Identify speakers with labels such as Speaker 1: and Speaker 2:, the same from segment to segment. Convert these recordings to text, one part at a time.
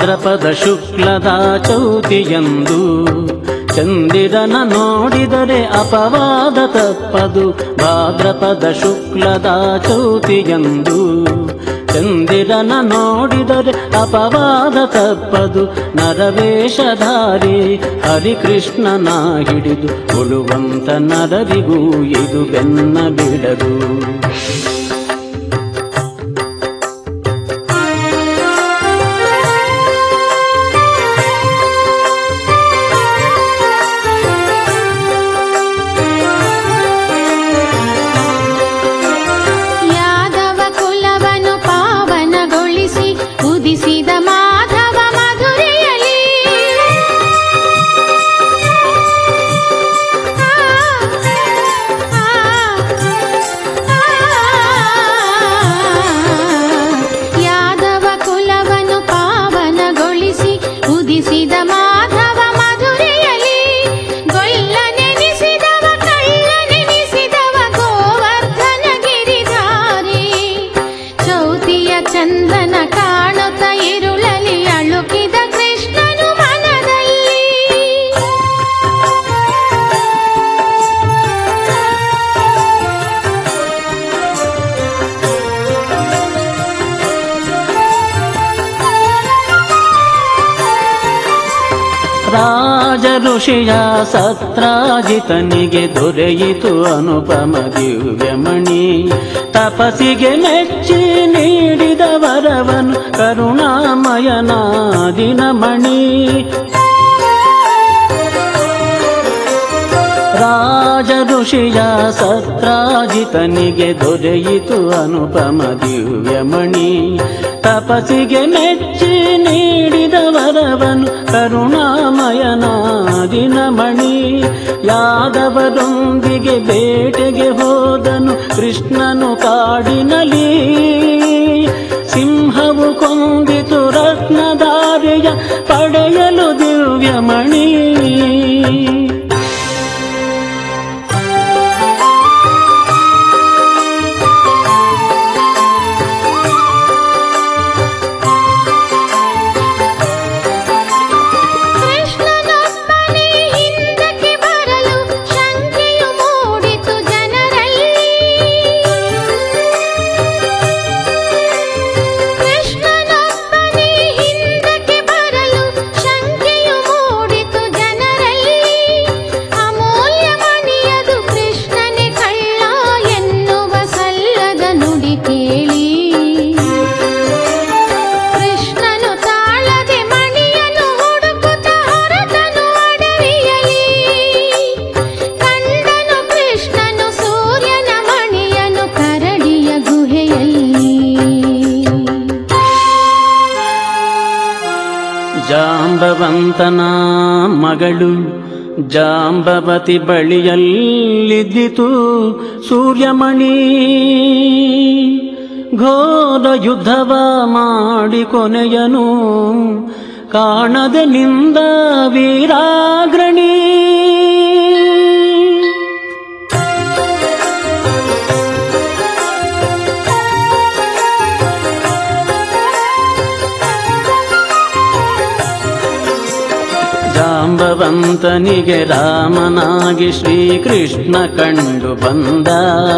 Speaker 1: ಭಾದ್ರಪದ ಶುಕ್ಲದ ಚೌತಿಯಂದು ಚಂದಿರನ ನೋಡಿದರೆ ಅಪವಾದ ತಪ್ಪದು ಭಾದ್ರಪದ ಶುಕ್ಲದ ಚೌತಿಯಂದು ಚಂದಿರನ ನೋಡಿದರೆ ಅಪವಾದ ತಪ್ಪದು ನರವೇಷಧಾರಿ ಹರಿಕೃಷ್ಣನ ಹಿಡಿದು ಉಳುವಂತ ನರರಿಗೂ ಇದು ಬೆನ್ನ ಬಿಡದು
Speaker 2: ಯಾದವ ಕುಲವನ್ನು ಪಾವನಗೊಳಿಸಿ ಉದಿಸಿದ ಮಾಧವ ಮಧುರೆಯಲಿ ಆ, ಆ, ಆ. ಯಾದವ ಕುಲವನ್ನು ಪಾವನಗೊಳಿಸಿ ಉದಿಸಿದ ಮಾಧವ ಮಧುರೆಯಲಿ ಗೊಲ್ಲನೆನಿಸಿದವ ಕಳ್ಳನೆನಿಸಿದವ ಗೋವರ್ಧನ ಗಿರಿಧಾರಿ ಚೌತಿಯ ಚಂದನ ಕಾಣುತ್ತ ಇರುಳಲಿ ಅಳುಕಿದ ಕೃಷ್ಣನು ಮನದಲ್ಲಿ
Speaker 1: ರಾಜ ಋಷಿಯ ಸತ್ರಾಜಿತನಿಗೆ ದೊರೆಯಿತು ಅನುಪಮ ದಿವ್ಯಮಣಿ ತಪಸಿಗೆ ಮೆಚ್ಚಿ ನೀಡಿದ ವರವನು ಕರುಣಾಮಯನ ದಿನಮಣಿ ರಾಜ ಋಷಿಯ ಸತ್ರಾಜಿತನಿಗೆ ದೊರೆಯಿತು ಅನುಪಮ ದಿವ್ಯಮಣಿ ತಪಸಿಗೆ ಮೆಚ್ಚಿ ನೀಡಿದ ವರವನು ಕರುಣಾಮಯನ ದಿನಮಣಿ ಯಾದವರೊಂದಿಗೆ ಬೇಟೆಗೆ ಹೋದನು ಕೃಷ್ಣನು ಕಾಡಿನಲಿ ಸಿಂಹವು ಕೊಂದಿತು ರತ್ನಧಾರೆಯ ಪಡೆಯಲು ದಿವ್ಯಮಣಿ
Speaker 2: ಕೃಷ್ಣನೊಬ್ಬನೇ ಹಿಂದಕ್ಕೆ ಬರಲು ಶಂಕೆಯು ಮೂಡಿತು ಜನರಲ್ಲಿ ಕೃಷ್ಣನೊಬ್ಬನೇ ಹಿಂದಕ್ಕೆ ಬರಲು ಶಂಕೆಯು ಮೂಡಿತು ಜನರಲ್ಲಿ ಅಮೂಲ್ಯ ಮಣಿಯದು ಕೃಷ್ಣನೇ ಕಳ್ಳ ಎನ್ನುವ ಸಲ್ಲದ ನುಡಿ ಕೇಳಿ ಕೃಷ್ಣನು ತಾಳದೆ ಮಣಿಯನು ಹುಡುಕುತ್ತ ಹೊರತನು ಅಡವಿಯಲಿ ಕಂಡನು ಕೃಷ್ಣನು ಸೂರ್ಯನ ಮಣಿಯನು ಕರಡಿಯ ಗುಹೆಯಲ್ಲಿ
Speaker 1: ಜಾಂಬವಂತನ ಮಗಳು ಜಾಂಬವತಿ ಬಳಿಯಲ್ಲಿದ್ದಿತು ಸೂರ್ಯಮಣಿ ಘೋರ ಯುದ್ಧವ ಮಾಡಿ ಕೊನೆಯನು ಕಾಣದೆ ನಿಂದ ವೀರಾಗ್ರಣಿ ಜಾಂಬವಂತನಿಗೆ ರಾಮನಾಗಿ ಶ್ರೀಕೃಷ್ಣ ಕಂಡು ಬಂದ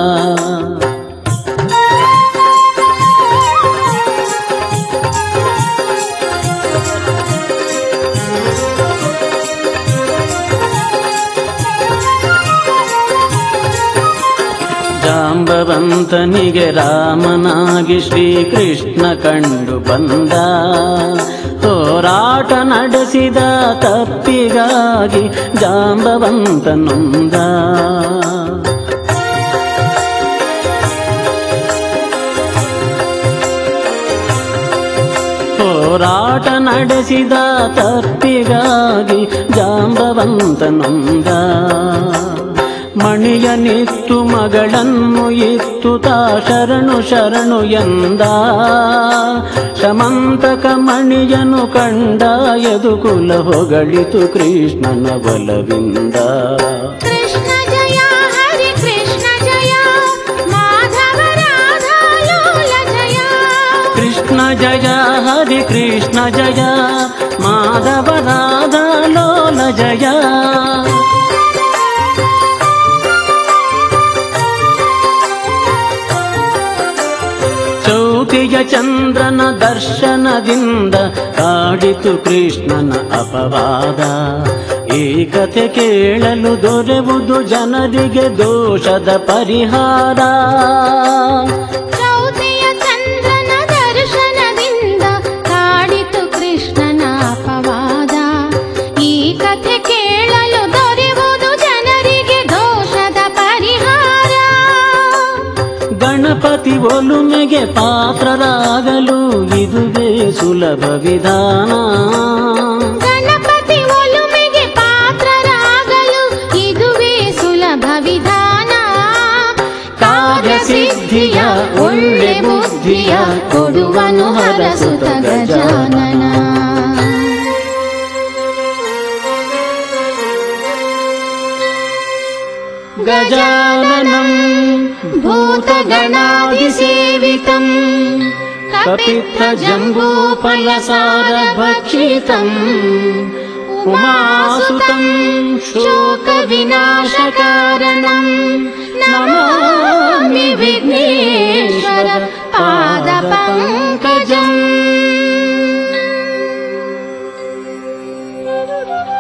Speaker 1: ಜಾಂಬವಂತನಿಗೆ ರಾಮನಾಗಿ ಶ್ರೀಕೃಷ್ಣ ಕಂಡು ಬಂದ ಹೋರಾಟ ನಡೆಸಿದ ತಪ್ಪಿಗಾಗಿ ಜಾಂಬವಂತನೊಂದ ಹೋರಾಟ ನಡೆಸಿದ ತಪ್ಪಿಗಾಗಿ ಜಾಂಬವಂತನೊಂದ ಮಣಿಯನಿತ್ತು ಮಗಳನ್ನು ಇತ್ತು ತಾ ಶರಣು ಶರಣು ಎಂದ ಶಮಂತಕ ಮಣಿಯನು ಕಂಡ ಎದುಕುಲ ಹೊಗಳಿತು ಕೃಷ್ಣನ ಬಲವಿಂದ
Speaker 2: ಕೃಷ್ಣ ಜಯ ಹರಿ ಕೃಷ್ಣ ಜಯ ಮಾಧವ ರಾಧಾ ಲೋಲ ಜಯ
Speaker 1: ಕೃಷ್ಣ ಕೃಷ್ಣ ಜಯ ಹರಿ ಕೃಷ್ಣ ಜಯ ಮಾಧವ ರಾಧಾ ಲೋಲ ಜಯ ಚೌತಿಯ ಚಂದ್ರನ ದರ್ಶನದಿಂದ ಕಾಡಿತು ಕೃಷ್ಣನ ಅಪವಾದ ಈ ಕಥೆ ಕೇಳಲು ದೊರೆವುದು ಜನರಿಗೆ ದೋಷದ ಪರಿಹಾರ
Speaker 2: ಚೌತಿಯ ಚಂದ್ರನ ದರ್ಶನದಿಂದ ಕಾಡಿತು ಕೃಷ್ಣನ ಅಪವಾದ ಈ ಕಥೆ ಕೇಳಲು ದೊರೆಯುವುದು ಜನರಿಗೆ ದೋಷದ ಪರಿಹಾರ
Speaker 1: ಗಣಪತಿ ಒಲುಮೆಗೆ ಪಾತ್ರರಾಗಲು ಇದುವೇ ಸುಲಭ ವಿಧಾನ
Speaker 2: ಗಣಪತಿ ಒಲುಮೆಗೆ ಪಾತ್ರರಾಗಲು ಇದುವೇ ಸುಲಭ ವಿಧಾನ
Speaker 1: ಕಾರ್ಯಸಿದ್ಧಿಯ ಒಳ್ಳೆ ಬುದ್ಧಿಯ ಕೊಡುವನು ಹರಸುತ ಗಜಾನನ ಗಜಾನನಂ ಭೂತಗಣಾದಿಸೇವಿತम् कपित्थजम्बूफलसारभक्षितम् उमासुतम् शोकविनाशकारणम् नमामि विघ्नेश्वर पादपङ्कजम्